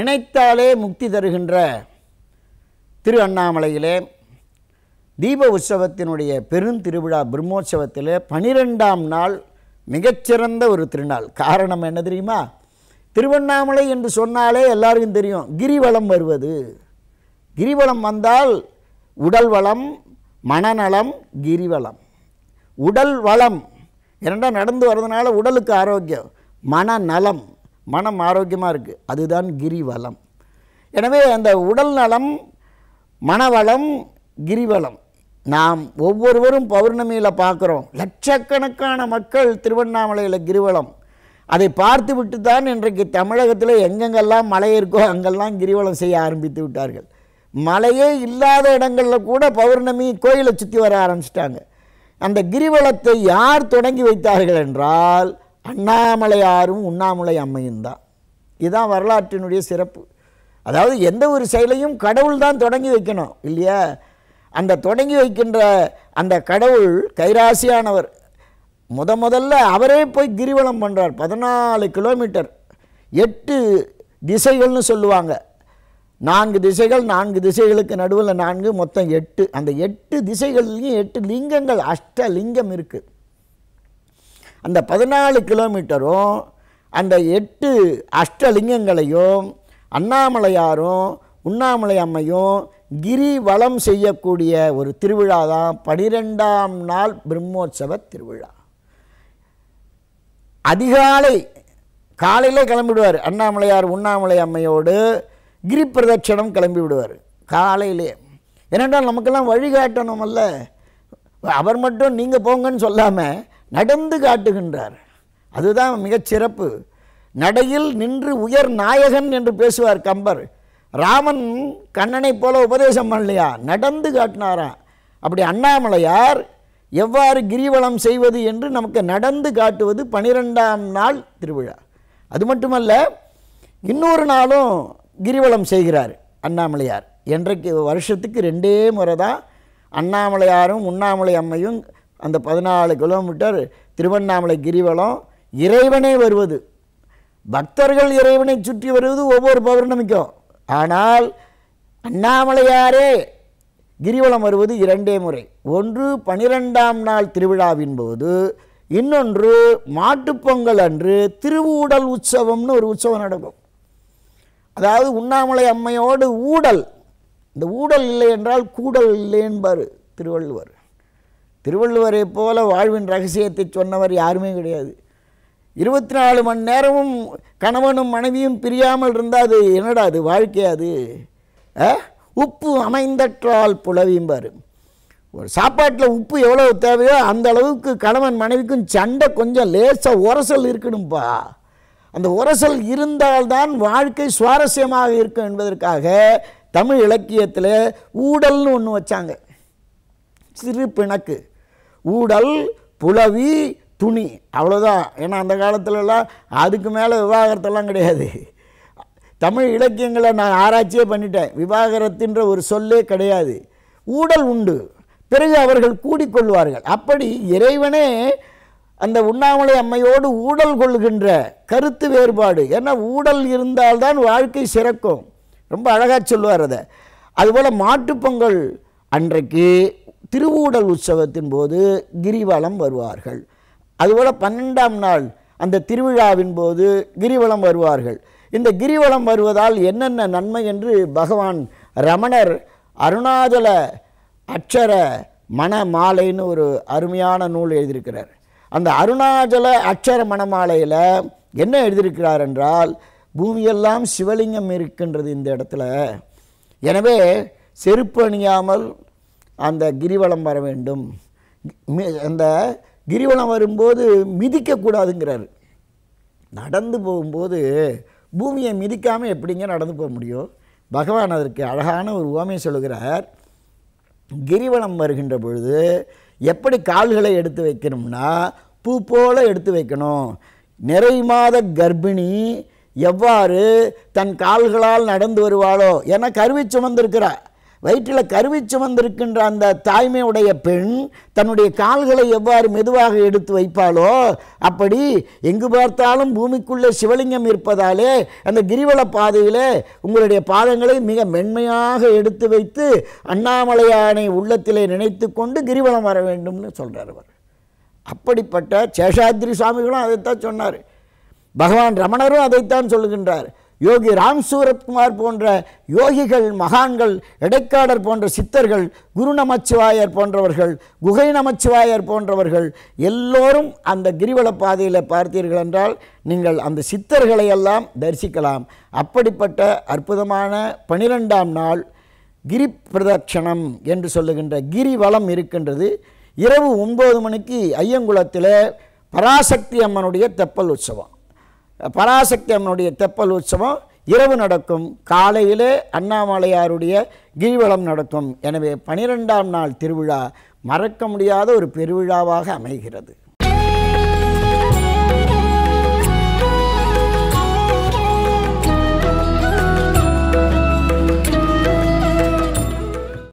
நினைத்தாலே முக்தி தருகின்ற திரு அண்ணாமலையிலே தீப உற்சவத்தினுடைய பெருந்திருவிழா பிரம்மோற்சவத்திலே பனிரெண்டாம் நாள் மிகச்சிறந்த ஒரு திருநாள் காரணம் என்ன தெரியுமா திருவண்ணாமலை என்று சொன்னாலே எல்லாருக்கும் தெரியும் கிரிவலம் வருவது கிரிவலம் வந்தால் உடல் வளம் மனநலம் கிரிவலம் உடல் வளம் இரண்டாம் நடந்து வர்றதுனால உடலுக்கு ஆரோக்கியம் மனநலம் மனம் ஆரோக்கியமாக இருக்குது அதுதான் கிரிவலம் எனவே அந்த உடல் நலம் மனவளம் கிரிவலம் நாம் ஒவ்வொருவரும் பௌர்ணமியில் பார்க்குறோம் லட்சக்கணக்கான மக்கள் திருவண்ணாமலையில் கிரிவலம் அதை பார்த்து விட்டு தான் இன்றைக்கு தமிழகத்தில் எங்கெங்கெல்லாம் மலை இருக்கோ அங்கெல்லாம் கிரிவலம் செய்ய ஆரம்பித்து விட்டார்கள் மலையே இல்லாத இடங்களில் கூட பௌர்ணமி கோயிலை சுற்றி வர ஆரம்பிச்சிட்டாங்க அந்த கிரிவலத்தை யார் தொடங்கி வைத்தார்கள் என்றால் அண்ணாமலையாரும் உண்ணாமலை அம்மையும் தான் இதுதான் வரலாற்றினுடைய சிறப்பு அதாவது எந்த ஒரு செயலையும் கடவுள் தான் தொடங்கி வைக்கணும் இல்லையா அந்த தொடங்கி வைக்கின்ற அந்த கடவுள் கைராசியானவர் முத முதல்ல அவரே போய் கிரிவலம் பண்ணுறார் பதினாலு கிலோமீட்டர் எட்டு திசைகள்னு சொல்லுவாங்க நான்கு திசைகள் நான்கு திசைகளுக்கு நடுவில் நான்கு மொத்தம் எட்டு அந்த எட்டு திசைகள்லையும் எட்டு லிங்கங்கள் அஷ்ட லிங்கம் இருக்குது அந்த பதினாலு கிலோமீட்டரும் அந்த எட்டு அஷ்டலிங்கங்களையும் அண்ணாமலையாரும் உண்ணாமலை அம்மையும் கிரி வலம் செய்யக்கூடிய ஒரு திருவிழா தான் பனிரெண்டாம் நாள் பிரம்மோற்சவ திருவிழா அதிகாலை காலையில் கிளம்பிடுவார் அண்ணாமலையார் உண்ணாமலை அம்மையோடு கிரி பிரதட்சணம் கிளம்பி விடுவார் காலையிலே ஏனென்றால் நமக்கெல்லாம் வழிகாட்டணுமல்ல அவர் மட்டும் நீங்கள் போங்கன்னு சொல்லாமல் நடந்து காட்டுகின்றார் அதுதான் மிகச் சிறப்பு நடையில் நின்று உயர் நாயகன் என்று பேசுவார் கம்பர் ராமன் கண்ணனைப் போல உபதேசம் பண்ணலையா நடந்து காட்டினாராம் அப்படி அண்ணாமலையார் எவ்வாறு கிரிவலம் செய்வது என்று நமக்கு நடந்து காட்டுவது பனிரெண்டாம் நாள் திருவிழா அது மட்டுமல்ல இன்னொரு நாளும் கிரிவலம் செய்கிறார் அண்ணாமலையார் என்றைக்கு வருஷத்துக்கு ரெண்டே முறை தான் அண்ணாமலையாரும் உண்ணாமலை அம்மையும் அந்த பதினாலு கிலோமீட்டர் திருவண்ணாமலை கிரிவலம் இறைவனே வருவது பக்தர்கள் இறைவனை சுற்றி வருவது ஒவ்வொரு பௌர்ணமிக்கும் ஆனால் அண்ணாமலையாரே கிரிவலம் வருவது இரண்டே முறை ஒன்று பனிரெண்டாம் நாள் திருவிழாவின் போது இன்னொன்று மாட்டுப்பொங்கல் அன்று திருவூடல் உற்சவம்னு ஒரு உற்சவம் நடக்கும் அதாவது உண்ணாமலை அம்மையோடு ஊடல் இந்த ஊடல் இல்லை என்றால் கூடல் இல்லை என்பார் திருவள்ளுவர் திருவள்ளுவரை போல வாழ்வின் ரகசியத்தை சொன்னவர் யாருமே கிடையாது இருபத்தி நாலு மணி நேரமும் கணவனும் மனைவியும் பிரியாமல் இருந்தால் அது என்னடா அது வாழ்க்கை அது ஆ? உப்பு அமைந்தற்றால் புலவிம்பார் ஒரு சாப்பாட்டில் உப்பு எவ்வளோ தேவையோ அந்த அளவுக்கு கணவன் மனைவிக்கும் சண்டை கொஞ்சம் லேசாக உரசல் இருக்கணும்ப்பா அந்த உரசல் இருந்தால்தான் வாழ்க்கை சுவாரஸ்யமாக இருக்கும் என்பதற்காக தமிழ் இலக்கியத்தில் ஊடல்னு ஒன்று வச்சாங்க சிறு பிணக்கு ஊடல் புலவி துணி அவ்வளோதான் ஏன்னா அந்த காலத்துலலாம் அதுக்கு மேலே விவாகரத்தெல்லாம் கிடையாது தமிழ் இலக்கியங்களை நான் ஆராய்ச்சியே பண்ணிட்டேன் விவாகரத்துன்ற ஒரு சொல்லே கிடையாது ஊடல் உண்டு பிறகு அவர்கள் கூடிக்கொள்வார்கள் அப்படி இறைவனே அந்த உண்ணாமலை அம்மையோடு ஊடல் கொள்கின்ற கருத்து வேறுபாடு ஏன்னா ஊடல் இருந்தால்தான் வாழ்க்கை சிறக்கும் ரொம்ப அழகாக சொல்லுவார் அதை அதுபோல் மாட்டுப்பொங்கல் அன்றைக்கு திருவூடல் உற்சவத்தின் போது கிரிவலம் வருவார்கள் அதுபோல் பன்னெண்டாம் நாள் அந்த திருவிழாவின் போது கிரிவலம் வருவார்கள் இந்த கிரிவலம் வருவதால் என்னென்ன நன்மை என்று பகவான் ரமணர் அருணாச்சல அட்சர மன மாலைன்னு ஒரு அருமையான நூல் எழுதியிருக்கிறார் அந்த அருணாச்சல அட்சர மணமாலையில் என்ன எழுதியிருக்கிறார் என்றால் பூமியெல்லாம் சிவலிங்கம் இருக்கின்றது இந்த இடத்துல எனவே செருப்பு அணியாமல் அந்த கிரிவலம் வர வேண்டும் மி- அந்த கிரிவலம் வரும்போது மிதிக்கக்கூடாதுங்கிறார் நடந்து போகும்போது பூமியை மிதிக்காமல் எப்படிங்க நடந்து போக முடியும் பகவான் அதற்கு அழகான ஒரு உவமை சொல்லுகிறார் கிரிவலம் வருகின்ற பொழுது எப்படி கால்களை எடுத்து வைக்கணும்னா பூ போல எடுத்து வைக்கணும் நிறை மாத கர்ப்பிணி எவ்வாறு தன் கால்களால் நடந்து வருவாளோ என கருவி சுமந்திருக்கிறார் வயிற்றில் கருவி சுமந்திருக்கின்ற அந்த தாய்மையுடைய பெண் தன்னுடைய கால்களை எவ்வாறு மெதுவாக எடுத்து வைப்பாளோ அப்படி எங்கு பார்த்தாலும் பூமிக்குள்ளே சிவலிங்கம் இருப்பதாலே அந்த கிரிவல பாதையிலே உங்களுடைய பாதங்களை மிக மென்மையாக எடுத்து வைத்து அண்ணாமலையானை உள்ளத்திலே நினைத்து கொண்டு கிரிவலம் வர வேண்டும்னு சொல்றார் அவர் அப்படிப்பட்ட சேஷாத்ரி சுவாமிகளும் அதைத்தான் சொன்னார் பகவான் ரமணரும் அதைத்தான் சொல்லுகின்றார் யோகி ராம் சூரத்குமார் போன்ற யோகிகள் மகான்கள் இடைக்காடர் போன்ற சித்தர்கள் குரு நமச்சிவாயர் போன்றவர்கள் குகை நமச்சிவாயர் போன்றவர்கள் எல்லோரும் அந்த கிரிவல பாதையில் பார்த்தீர்கள் என்றால் நீங்கள் அந்த சித்தர்களை எல்லாம் தரிசிக்கலாம் அப்படிப்பட்ட அற்புதமான பனிரெண்டாம் நாள் கிரி பிரதட்சணம் என்று சொல்லுகின்ற கிரிவலம் இருக்கின்றது இரவு ஒன்பது மணிக்கு ஐயங்குளத்தில் பராசக்தி அம்மனுடைய தெப்பல் உற்சவம் பராசக்தி அம்மனுடைய தெப்பல் உற்சவம் இரவு நடக்கும் காலையிலே அண்ணாமலையாருடைய கிரிவலம் நடக்கும் எனவே பனிரெண்டாம் நாள் திருவிழா மறக்க முடியாத ஒரு பெருவிழாவாக அமைகிறது